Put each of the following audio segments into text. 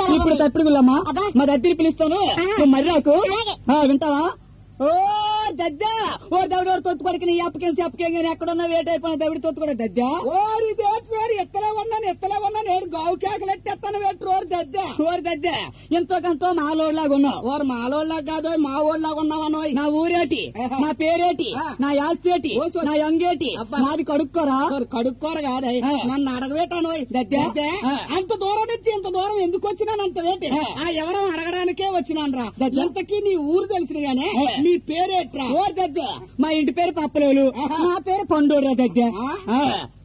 ఇప్పుడు తప్పిడుగులమ్మా అబ్బా. మా దగ్గర పిలుస్తాను ఆ. నువ్వు మరి నాకు అలాగే. ఆ, వింటావా ఓ దద్దా ఓ దవిడ తొత్తు కొడుకు నీ అప్పకేం చెప్పకేం కానీ ఎక్కడున్నా వేట అయిపోయిన దవిడ తొత్తు కూడా దద్దా ఓరి దేట్ వేరు ఎత్తలే ఉన్నాను ఎత్తలే ఉన్నాను ఏడు గావు కేకలెట్టి ఎత్తను పెట్టు ఓరి దద్దే ఓరి దద్దా ఎంతో కొంత మాలోడ్లాగా ఉన్నావు ఓరు మాలోళ్ళ కాదు మా ఊళ్ళగా ఉన్నావనోయ్ నా ఊరేటి ఆహా. నా పేరేటి ఆ. నా ఆస్తి ఏటి ఓ సో- నా యంగేటి అబ్బా. నాది కడుక్కోరా ఓరు కడుక్కోరు కాదు ఆ. నన్ను అడగబెట్టానోయ్ దద్దే? ఆ. అంత దూరం నుంచి ఇంత దూరం ఎందుకు వచ్చినానంత వేటి ఆ. ఆ ఎవరో అడగడానికే వచ్చినాను రా దద్దే? ఎంతకీ నీ ఊరు తెలిసిన గానే ఆ. నీ పేరేట్రా ఓరి దద్దా మా ఇంటి పేరు పప్పలోలు ఆహా. నా పేరు పండోరా దద్దా ఆ? ఆ.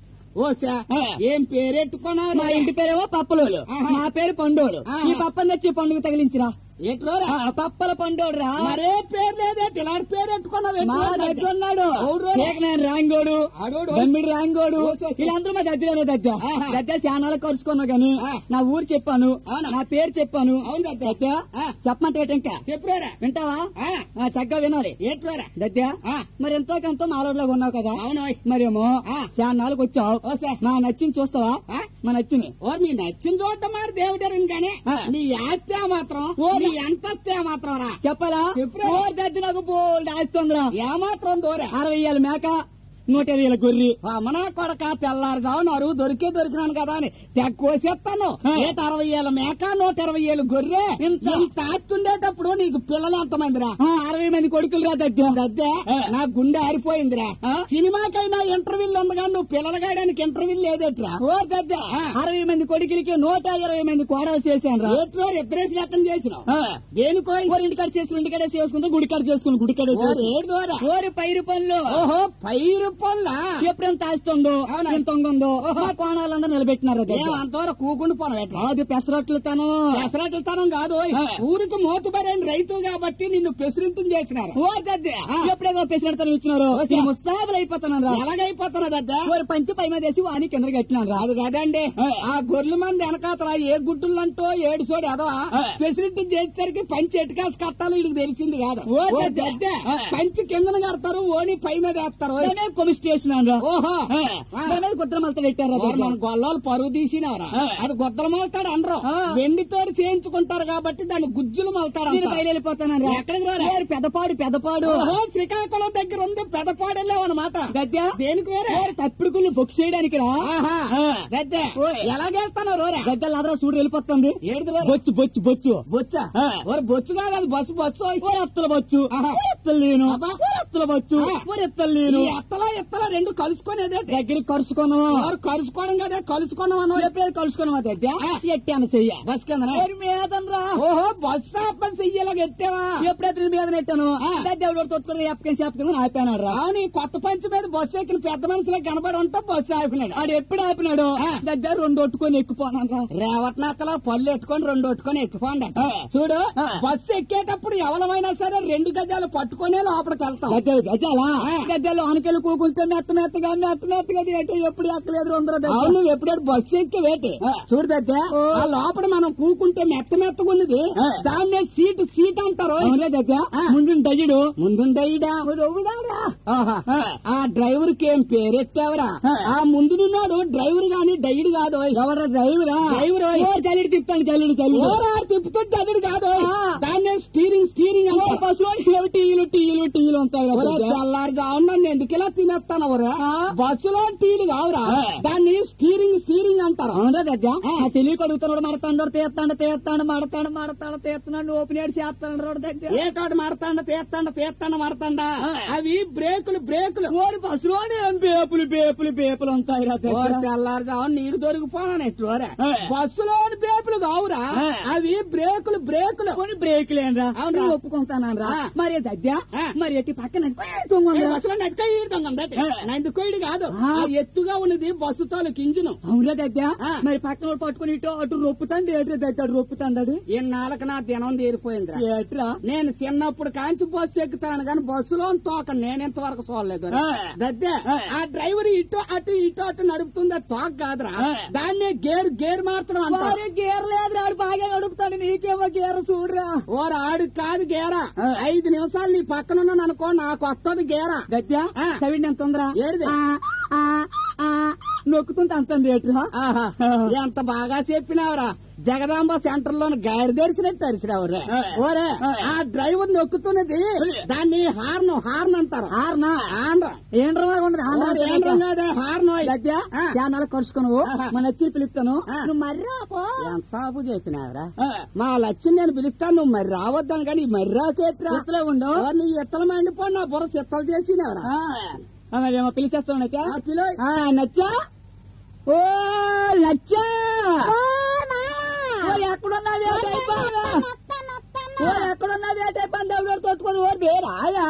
ఓసా ఆ. ఏం పేరెట్టుకున్నావు మా ఇంటి పేరేమో పప్పలోలు ఆహా. నా పేరు పండోడు ఆహా. ఈ పప్పని తెచ్చి పండుగ తగిలించిరా ఎట్రోరా ఆ, పప్పల పండోడు రా మరే పేరు లేదే ఇలాంటి పేరెట్టుకున్నావు మా దగ్గర ఉన్నాడు ఎవరు? నేను రాంగోడు ఆడోడు. గమ్మిడి రాంగోడు ఓసి, ఓసి. వీళ్ళందరూ మా దగ్గర దగ్గర ఆహా. దగ్గర శానాలు కరుచుకున్నా గాని ఆ. నా ఊరు చెప్పాను అవునా? నా పేరు చెప్పాను అవును దద్దా. దద్దా, ఆ. చెప్పమంటే ఏంటి ఇంకా చెప్పురా వింటావా ఆ. ఆ, చక్కగా వినాలి ఎట్రోరా దద్దా ఆ. మరి ఎంతో కొంత మాలోడ్లాగా ఉన్నావు కదా అవునోయ్ మరేమో ఆ. శానాలకు వచ్చావు ఓసే నా నచ్చింది చూస్తావా ఆ? మా నచ్చింది ఓ నీ నచ్చిన చూడటం మాట దేవుడని కానీ ఆ. నీ ఆస్తి ఆ మాత్రం ఓ, నీ అంతస్తే ఆ మాత్రం రా చెప్పాలా చెప్పురా. ఓ దద్దు నాకు బోల్డ్ ఆస్తుందిరా ఏమాత్రం దూరా అరవై ఏళ్ళ మేక నూట ఇరవై ఏళ్ళ గొర్రె అమ్మనా కొడక తెల్లారుజాము అరువు దొరికే దొరికినాను కదా అని తెగ కోసేస్తాను ఆ. ఏట అరవై ఏళ్ళ మేక నూట ఇరవై ఏళ్ళు గొర్రె ఇంత. ఇంత ఆస్తుండేటప్పుడు నీకు పిల్లలు ఎంతమందిరా ఆ, అరవై మంది కొడుకులు రా దద్దా దద్దే ఆ. నా గుండె ఆరిపోయిందిరా ఆ? సినిమాకైనా ఇంటర్వ్యూలు ఉంది కానీ నువ్వు పిల్లలు గాయడానికి ఇంటర్వ్యూలు లేదేట్రా ఓ దద్దా ఆ. అరవై మంది కొడుకులకి నూట ఇరవై మంది కోడలు చేశాను రా ఏట్లో ఇద్దరేసి లెక్కన చేసినావు ఆ. దేనికో ఓరి ఇంటికాడ చేసుకుని ఇంటికాడ చేసుకుంటే గుడికాడ చేసుకుని గుడికాడ ఓరి ఏడు దూరా ఓరి పైరు పనులు ఓహో పైరు పొల్లా ఎప్పుడెంత ఆస్తుందో అవునా? ఎంత ఉందో మా కోణాలందరూ నిలబెట్టినారు దద్దా. ఏం అంతవరకు కూకుండి పోను కాదు పెసరట్లు తను పెసరట్లతనం కాదు ఆ. ఊరికి మోతుబరైన రైతు కాబట్టి నిన్ను పెసరింటిని చేసినారు ఓ దద్దా ఆ. ఎప్పుడేదో పెసరట్లను ఇచ్చినారు ఓ సా. ముస్తాబులు అయిపోతున్నాను రా ఎలాగైపోతున్నది అద్దా ఓరి పంచి పై మీద వేసి వాని కింద కట్టినాను రా అది కదండి ఆ. ఆ గొర్రెల మంది వెనకాతల ఏ గుడ్డులంటో ఏడు సోడి అదవా ఆ. పెసిరింటి చేసేసరికి పంచి ఎటుకాసి కట్టాలి వీడికి తెలిసింది కాదు ఓ ఓ దద్ద. దద్ద. ఆ. పంచి కిందన కడతారు ఓని పై మీద వేస్తారు ఓయ్. దాని మీద కొమి స్టేషన్ రా ఓహో ఆ. ఆ. దాని మీద కుత్ర మలత పెట్టారు ఓరి మన గొల్లాలు పరువు తీసినవరా ఆ. అది గుద్దలు మలుతాడు అనరు ఆ. వెండితోటి చేయించుకుంటారు కాబట్టి దాన్ని గుజ్జులు మలుతాడు నేను అంటారు. బయలుపోతాను రా ఎక్కడికి రారా? ఓరి పెదపాడు పెదపాడు ఓహో శ్రీకాకుళం దగ్గర ఉంది పెదపాడెళ్ళావు అనమాట గద్దా దేనికి వేరే ఓరి తప్పుడు బుక్ చేయడానికి రా ఆహా. ఆ. గద్దె ఓయ్. ఎలాగెళ్తాను రోరా గద్దెలు అదరా చూడు వెళ్ళిపోతుంది ఏడుది రోరా? బొచ్చు బొచ్చు బొచ్చు బొచ్చా ఆ. ఓరి బొచ్చు కాదు అది బస్సు బస్సు ఓరి అత్తల బొచ్చు ఆహా. ఓరి ఎత్తలు లేను అబ్బా. ఓరి అత్తల బొచ్చు ఆ. ఓరి ఎత్తలు ఈ లేను ఎత్తలా ఎత్తలా రెండు కలుసుకునేదే దగ్గరికి కలుసుకున్నాం ఎవరు కలుసుకోవడం కదా కలుసుకున్నాం అను ఎప్పుడైతే కలుసుకున్నాం దగ్గర ఆ. ఎట్టాను చెయ్య బస్ కింద ఓరి మీదనరా ఓహో బస్సు ఆపని చెయ్యేలాగా ఎత్తావా ఎప్పుడైతే మీద నెట్టాను ఆ. దేవుడు తొత్తుకుని ఎప్పకని చెప్పకని ఆపాను రా అవును ఈ కొత్త పంచి మీద బస్సు ఎక్కిన పెద్ద మనుషులకు కనబడి ఉంటా బస్సు ఆపినాడు ఆడు ఎప్పుడు ఆపినాడు ఆ. దగ్గర రెండు ఒట్టుకొని ఎక్కిపోనాను రా రేవట్నాకలో పళ్ళు ఎట్టుకొని రెండు ఒట్టుకొని ఎక్కిపోండి ఆ. చూడు ఆ. బస్సు ఎక్కేటప్పుడు ఎవరమైనా సరే రెండు గజాలు పట్టుకునే లోపలికి వెళ్తాం గద్దెలు గజాలా ఆ. గద్దెలు ఆనకెళ్ళి కూకులతో మెత్త మెత్తగా మెత్త మెత్తగా ఎటు ఎప్పుడు ఎక్కలేదు అందరూ అవును నువ్వు ఎప్పుడైనా బస్సు ఎక్కి వేటి ఆ. చూడదైతే ఓ. ఆ లోపల మనం కూకుంటే మెత్త మెత్తగా ఉన్నది ఆ. దాన్నే సీటు సీట్ అంటారు అవునా దగ్గర ఆ. ముందు తగిడు ముందుండయిడా ఆహా. ఆ డ్రైవర్ కి ఏం పేరెత్తావరా ఆ. ఆ ముందునున్నాడు డ్రైవర్ గాని డైడ్ కాదు ఎవడ డ్రైవరా డ్రైవర్ ఓయ్. ఓ జల్లిడి తిప్పుతాను జల్లిడి జల్లిడి ఓరా తిప్పుతూ చదుడు కాదు ఆ. దాన్నే స్టీరింగ్ స్టీరింగ్ ఓ అంటే బస్సులో టీలు టీలు టీలు ఉంటాయి కదా ఒరే దగ్గర. తెల్లారుజామున నన్ను ఎందుకు ఇలా తినేస్తాను ఒరే ఆ. బస్సులో టీలు కావురా ఆ. దాన్ని స్టీరింగ్ స్టీరింగ్ అంటారు అవునా దగ్గర తెలియక అడుగుతున్నాడు మడతాడు తీస్తాడు తీస్తాడు మడతాడు మడతాడు తీస్తున్నాడు ఓపెన్ ఏడు చేస్తాడు రోడ్డు దగ్గర ఏ తోట మడతాండ తీస్తాండ తీస్తాండ మడతాండా ఆ. అవి బ్రేకులు బ్రేకులు ఓరి బస్సులోనే ఏం బేపులు బేపులు బేపులు ఉంటాయి రా ఓ దగ్గర. తెల్లారుజామున నీకు దొరికిపోనా ఎట్లురా ఆ. బస్సులో బేపులు కావురా ఆ. అవి బ్రేకులు బ్రేకులు కొన్ని బ్రేక్ లేనరా అవునురా. నేను ఒప్పుకుంటాను రా ఆ. మరి దగ్గర ఆ. మరి ఎట్టి పక్కన తొంగ బస్సులో నడుకోయడం ఆ. నందుకోయడు కాదు ఆ. ఆ ఎత్తుగా ఉన్నది బస్సు తాలూకు ఇంజిన్ అవునా దగ్గర ఆ. మరి పక్కన వాడు పట్టుకుని ఇటు అటు రొప్పుతాండి ఏట్రా దగ్గర రొప్పుతాండాడు ఇన్నాళ్ళకి నా దినం తీరిపోయిందిరా ఏట్రా నేను చిన్నప్పుడు కాంచి బస్సు ఎక్కుతాను కానీ బస్సులో తోక నేను ఇంతవరకు చూడలేదు ఆ. దద్దే ఆ. ఆ డ్రైవర్ ఇటు అటు ఇటు అటు నడుపుతుంది అది తోక కాదురా ఆ. దాన్నే గేర్ గేర్ మార్చడం అంటారు మరి గేర్ లేదు ఆడు బాగా నడుపుతాడు నీకేమో గేర్ చూడరా ఓర ఆడు కాదు గేరా ఆ. ఐదు నిమిషాలు నీ పక్కన ఉన్నాను అనుకో నాకు వస్తుంది గేరా దగ్గర ఆ. సవిడి ఎంత ఉందిరా ఏడిది? ఆ, ఆ, ఆ, నొక్కుతుంటే అంత ఏట్రా ఆహా ఎంత బాగా చెప్పినావురా జగదాంబ సెంటర్ లోని గాడి తెరిచినట్టు తెరిచినావురే ఆ. ఓరే ఆ. ఆ డ్రైవర్ నొక్కుతున్నది దాన్ని హార్న్ హార్న్ అంటారు ఆర్నా ఆంధ్ర ఏండ్రా ఉండదు ఓరి ఏండ్రం కాదే హార్న్ ఓయ్. గద్య ఆ. చాలా కరుచుకున్నావు ఆహా. మన వచ్చి పిలుస్తాను ఆ. నువ్వు మర్రా పో ఎంత సాపు చెప్పినావురా ఆ. మా లక్ష్యం నేను పిలుస్తాను నువ్వు మరి రావద్దాను కానీ మరి రాకేట్రా ఎత్తులో ఉండు ఓ, నీ ఇత్తలు మండిపోయి నా బుర్ర సిత్తలు చేసినావురా ఆ. ఆ, మరి ఏమో పిలిచేస్తావు అయితే ఆ పిలో నచ్చా ఓ నచ్చా ఓ ఎక్కడున్నా వేట అయిపోయినా ఓ ఎక్కడున్నా వేట అయిపోయింది ఎవరు తోచుకొని ఓ బేరాయా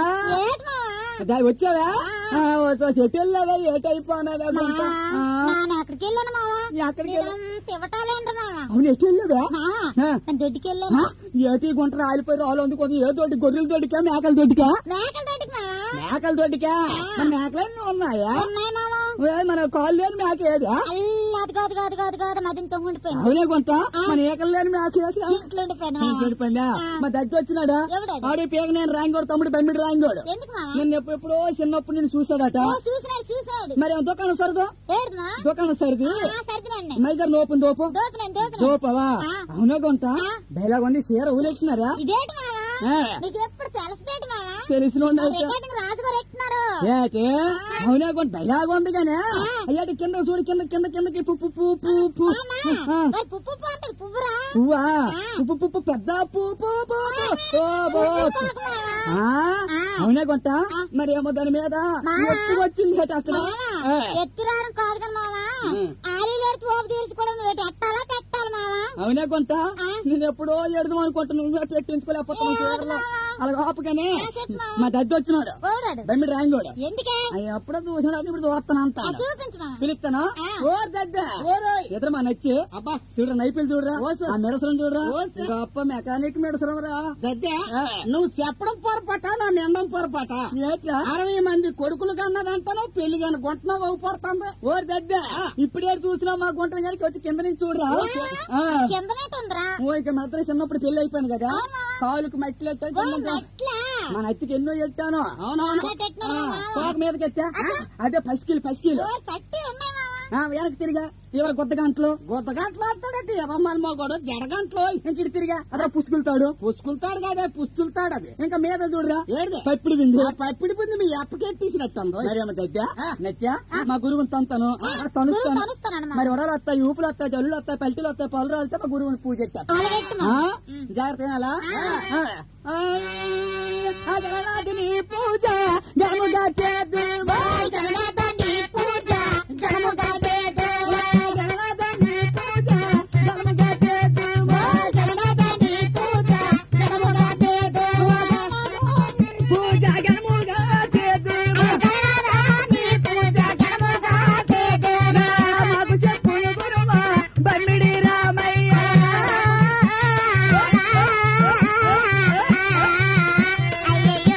దాని వచ్చావా ఆ, వచ్చా చెట్టు వెళ్ళావా ఏట అయిపోయినావా గుంట? ఆ, అక్కడికి వెళ్ళాను మావా ఎక్కడికి వెళ్ళా- తివటాలేంట మావా అవును ఎటు వెళ్ళావా ఆ. దొడ్డికి వెళ్ళాను ఆ, ఏటి గుంట రాలిపోయి రాళ్ళు ఉంది కొంచెం ఏ తోటి గొర్రెల తోటికా మేకల తోటికా మేకల తోటికి మావా మేకల తోటికా మన మేకలన్నీ ఉన్నాయా ఉన్నాయి మావా ఏ, మన కాళ్ళు లేని మేక ఏదా అల్లా అది కాదు కాదు కాదు కాదు మధ్యన తొంగుండిపోయింది అవునే కొంత మన ఏకలు లేని మేక ఏదా ఇంట్లో ఉండిపోయాను మావా. చూడిపోయిందా మా దగ్గర వచ్చినాడా ఎవడాడు? ఆడి పేగ నేను రాంగోడు తమ్ముడు బమ్మిడి రాంగోడు ఎందుకు మావా నిన్న ఎప్పుడు ఎప్పుడో చిన్నప్పుడు నేను చూసాడట ఓ చూసినాడు చూసినాడు మరి ఆ దుకాణం సరదు ఏడునా దుకాణం సరిది సరిదినండి మైజర్ లోపు దోపు దోపినాను దోపినాను దోపవా ఆ. అవునా కొంత ఆ. బయలాగా ఉంది సీర ఊలెట్టినారా ఇదేంటి మావా ఆ. నీకు ఎప్పుడు తెలుసుదేంటి మావా తెలిసిన ఆ రికార్డింగ్ రాజుగారు ఎట్టున్నారు ఏటే అవునా కొంత బయలాగా ఉంది గానే అయ్యాటి కింద చూడు కింద కింద కిందకి పుప్పు పువ్వు పువ్వు మామా, మరి పువ్వు పువ్వు అంటారు పువ్వురా పువ్వా పువ్వు పువ్వు పెద్ద పువ్వు పువ్వు పువ్వు ఓ బో పువ్వుకు మావా. ఆ, అవునా కొంత మరి ఏమో దాని మీద ఎత్తు వచ్చింది అట అక్కడ మావా, ఎత్తురావడం కాదు కానీ మావా ఆలీలు ఎడుతూ ఓపు తీసుకోవడం ఏంటి ఎట్టాలా పెట్టాలి మావా అవునా కొంత నేను ఎప్పుడో ఎడదాం అనుకుంటున్నా నువ్వే పెట్టించుకోలేకపోతున్నావు చీరలో అలాగ ఆపుగానే మా దద్దు వచ్చినాడు ఓడాడు బమ్మిడి రాయింగోడు ఎందుకే అయ్యి ఎప్పుడో చూసినాడు ఇప్పుడు చూస్తాను అంత ఆ, చూపించు మావా పిలుస్తాను ఓ దద్ద ఓరోయ్ ఎదురు మా నచ్చి అబ్బా చూడరా నైపులు చూడరా ఓసు. ఆ మెడసరం చూడరా ఓసు. గొప్ప మెకానిక్ మెడసరం రా గద్దె ఆ. నువ్వు చెప్పడం పొరపాట నా నిండం పొరపాట ఏట్రా అరవై మంది కొడుకులు కన్నదంటాను పెళ్లి కాని గుంటలో అవుపడుతుంది ఓ దద్ద ఇప్పుడే చూసినా మా గుంట గారికి వచ్చి కింద నుంచి చూడరా ఆ. కిందనే ఉందిరా ఓ ఇక మాత్రం చిన్నప్పుడు పెళ్లి అయిపోయింది కదా కాలుకు మట్టి లెక్క ఎట్లా మా నచ్చికి ఎన్నో ఎట్టాను అవునవును అలా పెట్టినాడు మావా. తోక మీదకి ఎత్తా అదే పసికిలు పసికిలు ఓ, పట్టి ఉన్నాయి మావా ఆ, వెనక్కి తిరిగా ఇవాళ కొత్త గంటలు గుద్దగంటలు ఆడతాడట ఎదమ్మని మగోడు జడగంటలో ఇంక ఇటు తిరిగా అక్కడ పుసుకులుతాడు పుసుకులుతాడు కదా పుస్తులుతాడు అది ఇంకా మీద చూడరా ఏడిదే పప్పుడు వింది ఆ పప్పిడి పుంది మీ అప్పకెట్టేసినట్టుంది మరేమో దగ్గర నచ్చా మా గురువుని తంతాను ఆ, తనుస్తాను తనుస్తానమ్మా. మరి వడలు వస్తాయి ఊపులు వస్తాయి జల్లులు వస్తాయి పల్టీలు వస్తాయి పళ్ళు వెళ్తే మా గురువుని పూజ ఎట్టాను అలాగెట్టు ఆ? మావా. జాగ్రత్త వినాలా? ఆ. ఆ, ఆ జగన్నాథుని పూజ గముగా చేద్దామా. జగన్నాథుని పూజ ఘనముగా చేద్దామా. జగన్నాథుని పూజ గముగా చేద్దామా. జగన్నాథుని పూజ ఘనముగా చేద్దామా. పూజ గముగా చేద్దామా. జగన్నాథుని పూజ ఘనముగా చేద్దామా. మాకు చెప్పులు గురువా బమ్మిడి రామయ్య అయ్యయ్యో.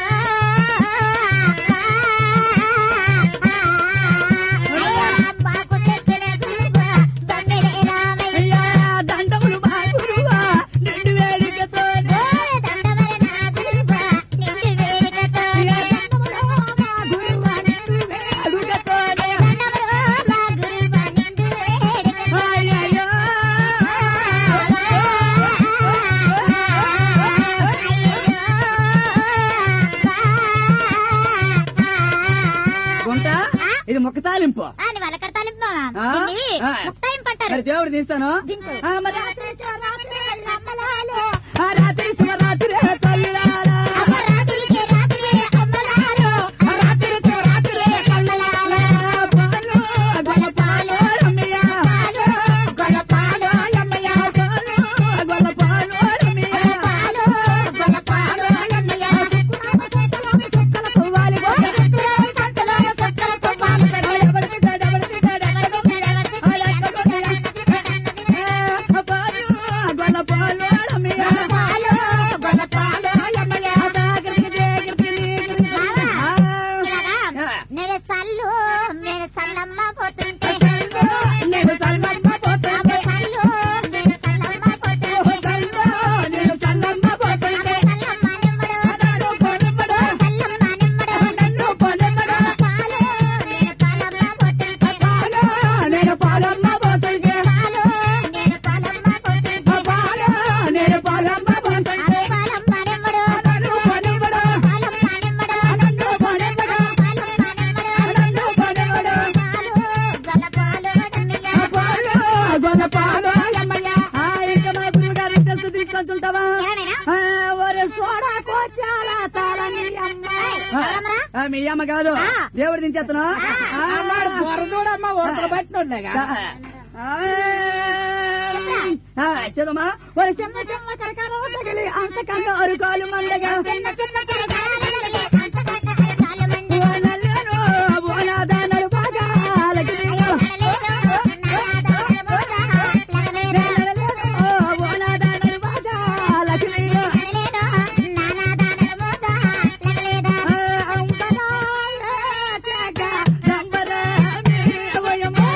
అయ్యా, మాకు చెప్పిన గురువు తమ్మిడి రామయ్య. దండములు మా గురువా నిండు వేడికతోనే దండమరి నా గురువు నిండు వేడుకతో. దండములు మా గురువా నిండు వేడుకతోనే దండములు మా గురువు నిండు వేడుకతో. అయ్యయ్యో. గుంట ఇది మొక్క తాలింపు అని వలకడతాలి ఆ? ఆ. ముక్తాయం పట్టారు మరి దేవుడు తీస్తాను దించు. ఆ, మరి రాత్రి రాత్రి అమ్మలాలు. ఆ రాత్రి శివరాత్రి తల్లిలారా. అమరాత్రికి రాత్రి అమ్మలాలు. రాత్రికి రాత్రి అమ్మలాలు. పాలు, గొల్లపాలు, రమ్య. పాలు, గొల్లపాలు, అమ్మయ్య. పాలు, గొల్లపాలు, రమ్య. పాలు, గొల్లపాలు, అమ్మయ్య. చుక్కల తువ్వాలి గొల్ల. చుక్కల సంతలో చుక్కల తువ్వాలు పెట్టి. డబడికి డ, డబడికి డ, డబడికి డ. ఆ, లెక్క కొట్టు. ఆ, పాలు, కంచుంటావా ఎవరైనా? ఆ, ఒరే సోడా కోచాల తాళని అమ్మ. ఆ, ఎవరమ్మా? ఆ, మీ అమ్మ కాదు ఆ. దేవుడు దించేస్తాను అన్నాడు బొరదూడమ్మ ఒంటరి పట్టినోళ్ళేగా చదమ్మా ఒరే చిన్న చిన్న కరకర తగిలి అంతకంగా అరుకాలు మండగా చిన్న చిన్న కరకాలలే అంతకంటే అరకాలు మండి. ఓనల్లేను, ఓనాద నడుపాగా లగిలిగా. నానాదాన మోద లగలేదా. ఓ, ఓనాద నడుపాగా లగిలిగా. నానాదాన మోద లగలేదా. ఆ, అంబరాల తెగ నంబరాని వయమా.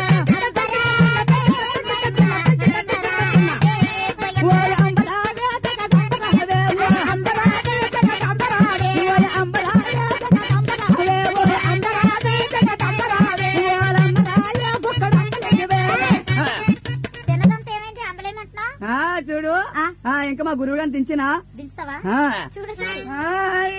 ఓయ్ అంబరాల తెగ నంబరావే, ఓయ్ అంబరాల తెగ నంబరావే, ఓయ్ అంబరాల తెగ నంబరావే, ఓయ్ అంబరాల తెగ నంబరావే, ఓయ్ అంబరాల బుక్క నంబలేవే. తినదంతా ఏమైంది అంబలేమంటున్నా ఆ, చూడు ఆ. ఆ, ఇంకా మా గురువు గారిని దించినా దించుతావా ఆ. చూడు చూడు ఆయ్.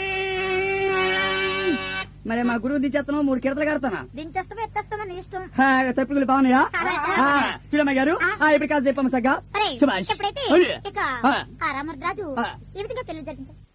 మరి మా గురువు దించేస్తాను మూడు కిడతలు కడతానా దించేస్తావా ఎత్తేస్తావా నీ ఇష్టం తప్పులు బాగున్నాయా అదే. ఆ, చూడమ్మ గారు ఆ. ఆ, ఇప్పుడు కాదు చెప్పమ్మ సగ్గా అరే శుభాష్ ఎప్పుడైతే అదే. ఇక ఆ. ఆ రామరాజు ఆ. ఈ విధంగా పెళ్లి జరిగింది